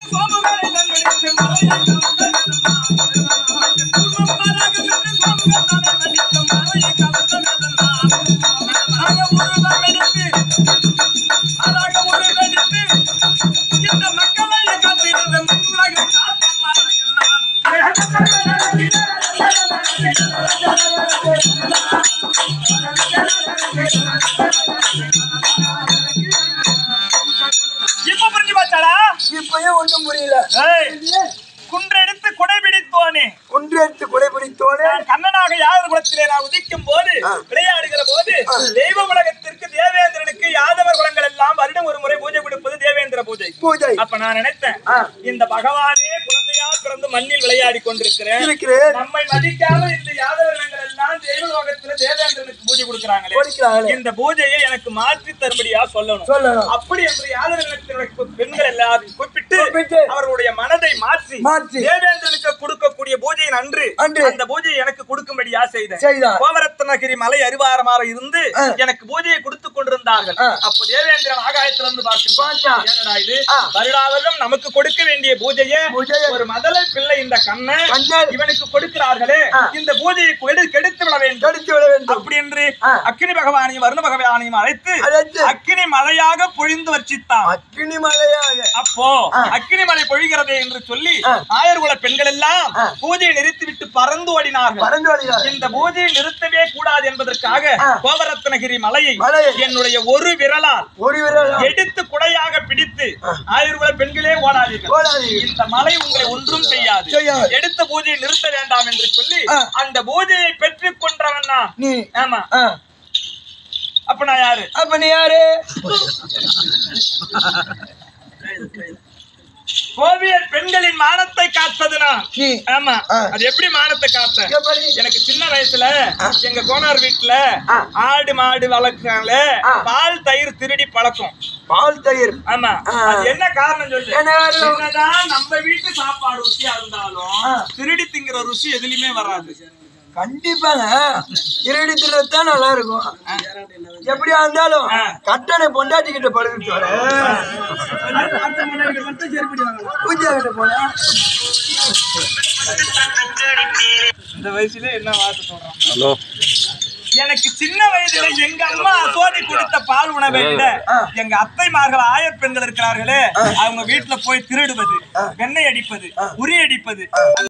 இந்த மக்களை காத்திருந்த உலக இப்ப புரிஞ்சு பாச்சாடா இப்பயும் ஒண்ணும் புரியல ஏய், குன்றெடுத்து குடை பிடித்தோனே ஒன்றெடுத்து குடைபிடித்தோனே நான் கண்ணனாக யாதவர் குலத்திலே நான் உதிக்கும் போது விளையாடுகிற போது தெய்வ உலகத்திற்கு தேவேந்திரனுக்கு யாதவர் குலங்கள் எல்லாம் வருடம் ஒரு முறை பூஜை கொடுப்பது தேவேந்திர பூஜை பூஜை அப்ப நான் நினைத்தேன் ஆ. இந்த பகவானே குழந்தையா பிறந்து மண்ணில் விளையாடி கொண்டிருக்கிறேன் இருக்கிறேன் நம்மை மதிக்காம இந்த யாதவர்கள் எல்லாம் தெய்வ லோகத்துல தேவேந்திரனுக்கு பூஜை கொடுக்கறாங்களே கொடுக்கிறாங்களே. இந்த பூஜையை எனக்கு மாற்றி தரும்படியா சொல்லணும் சொல்லணும் அப்படி என்று யாதவர்களுடைய பெண்கள் எல்லாரும் கூப்பிட்டு கூப்பிட்டு அவர்களுடைய மனதை மாற்றி மாற்றி தேவேந்திரனுக்கு கொடுக்கக்கூடிய பூஜையின் அன்று அன்று. அந்த பூஜையை எனக்கு கொடுக்கும்படியா செய்தேன் செய்தார். கோவரத்னகிரி மலை அரிவாரமாக இருந்து ஆ. எனக்கு பூஜையை கொடுத்துக் கொண்டிருந்தார்கள் ஆ. அப்போ தேவேந்திரன் ஆகாயத்திலிருந்து பார்க்கின்றான் பார்த்தான். என்னடா இது ஆ. வருடாவதும் நமக்கு கொடுக்க வேண்டிய பூஜையை பூஜையை ஒரு மதலை பிள்ளை இந்த கண்ணன் கண்ணன் இவனுக்கு கொடுக்கிறார்களே ஆ. இந்த பூஜையை கெடு- கெடுத்து விட வேண்டும் கடித்து விட வேண்டும் அப்படி என்று ஆ. அக்கினி பகவானையும் வருண பகவானையும் அழைத்து அழைத்து அக்கினி மழையாக பொழிந்து வச்சித்தான் அக்கினி மலையாக அப்போ ஆ. அக்கினி மலை பொழிகிறதே என்று சொல்லி ஆ. ஆயர்குல பெண்கள் எல்லாம் ஆ. பூஜையை நிறுத்திவிட்டு பறந்து ஓடினார்கள் பறந்து வருகிறார் இந்த பூஜையை நிறுத்தவே கூடாது என்பதற்காக ஆ. கோவரத்னகிரி மலையை மலையை. என்னுடைய ஒரு விரலால் ஒரு விரல் எடுத்து குடையாக பிடித்து ஆயுர்வேத பெண்களே ஓடாதீர்கள் ஓடாதீர்கள். இந்த மலை உங்களை ஒன்றும் செய்யாது செய்யாது. எடுத்த பூஜையை நிறுத்த வேண்டாம் என்று சொல்லி ஆ. அந்த பூஜையை பெற்றுக் கொண்டவன் நான் நீ ஆமா ஆ. அப்ப நான் யாரு அப்ப நீ யாரு கோவியர் பெண்களின் மானத்தை காத்தது நான் நீ ஆமா ஆ. அது எப்படி மானத்தை காத்த எப்படி எனக்கு சின்ன வயசுல எங்க கோனார் வீட்டுல ஆ. ஆடு மாடு வளர்க்கறாங்களே ஆ. பால் தயிர் திருடி பழக்கம் பால் தயிர் ஆமா ஆ. அது என்ன காரணம் சொல்லு என்ன காரணம்? என்னதான் நம்ம வீட்டு சாப்பாடு ருசியா இருந்தாலும் ஆ. திருடி திங்கிற ருசி எதுலயுமே வராது கண்டிப்பாங்க திருடி திருடத்தான் நல்லா இருக்கும் எப்படியா இருந்தாலும் ஆ. கட்டணை பொண்டாட்டி கிட்ட படுக்கிட்டு பூஜை கிட்ட போல இந்த வயசுல என்ன வார்த்தை சொல்றான் ஹலோ எனக்கு சின்ன வயதுல எங்க அம்மா அசோதி கொடுத்த பால் உணவை விட ஆ. எங்க அத்தைமார்கள் ஆயர் பெண்கள் இருக்கிறார்களே அவங்க வீட்டுல போய் திருடுவது வெண்ணெய் அடிப்பது உரி அடிப்பது